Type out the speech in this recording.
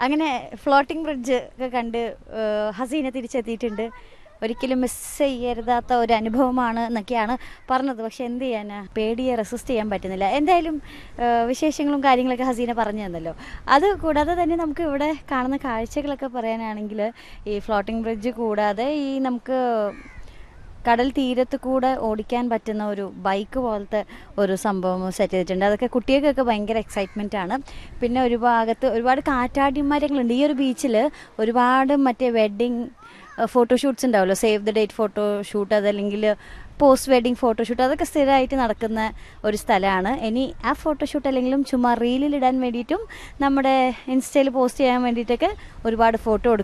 അങ്ങനെ floating bridge ഒക്കെ കണ്ട് ഏഹ്, ഹസീന തിരിച്ചെത്തിയിട്ടുണ്ട് ഒരിക്കലും മിസ് ചെയ്യരുതാത്ത ഒരു അനുഭവമാണ് എന്നൊക്കെയാണ് പറഞ്ഞത് പക്ഷെ എന്ത് ചെയ്യാനാ പേടിയെ റെസിസ്റ്റ് ചെയ്യാൻ പറ്റുന്നില്ല എന്തായാലും ഏഹ്, വിശേഷങ്ങളും കാര്യങ്ങളൊക്കെ ഹസീന പറഞ്ഞു തന്നല്ലോ അത് കൂടാതെ തന്നെ നമുക്ക് ഇവിടെ കാണുന്ന കാഴ്ചകളൊക്കെ പറയാനാണെങ്കിൽ ഈ ഫ്ലോട്ടിംഗ് ബ്രിഡ്ജ് കൂടാതെ ഈ നമുക്ക് കടൽ തീരത്ത് കൂടെ ഓടിക്കാൻ പറ്റുന്ന ഒരു ബൈക്ക് പോലത്തെ ഒരു സംഭവം സെറ്റ് ചെയ്തിട്ടുണ്ട് അതൊക്കെ കുട്ടികൾക്കൊക്കെ ഭയങ്കര എക്സൈറ്റ്മെൻ്റ് ആണ് പിന്നെ ഒരു ഭാഗത്ത് ഒരുപാട് കാറ്റാടി മരങ്ങളുണ്ട് ഈ ഒരു ബീച്ചിൽ ഒരുപാട് മറ്റേ വെഡ്ഡിങ് ഫോട്ടോഷൂട്ട്സ് ഉണ്ടാവുമല്ലോ സേവ് ദ ഡേറ്റ് ഫോട്ടോഷൂട്ട് അതല്ലെങ്കിൽ പോസ്റ്റ് വെഡിങ് ഫോട്ടോഷൂട്ട് അതൊക്കെ സ്ഥിരമായിട്ട് നടക്കുന്ന ഒരു സ്ഥലമാണ് ഇനി ആ ഫോട്ടോഷൂട്ട് അല്ലെങ്കിലും ചുമ്മാ റീലിൽ ഇടാൻ വേണ്ടിയിട്ടും നമ്മുടെ ഇൻസ്റ്റയിൽ പോസ്റ്റ് ചെയ്യാൻ വേണ്ടിയിട്ടൊക്കെ ഒരുപാട് ഫോട്ടോ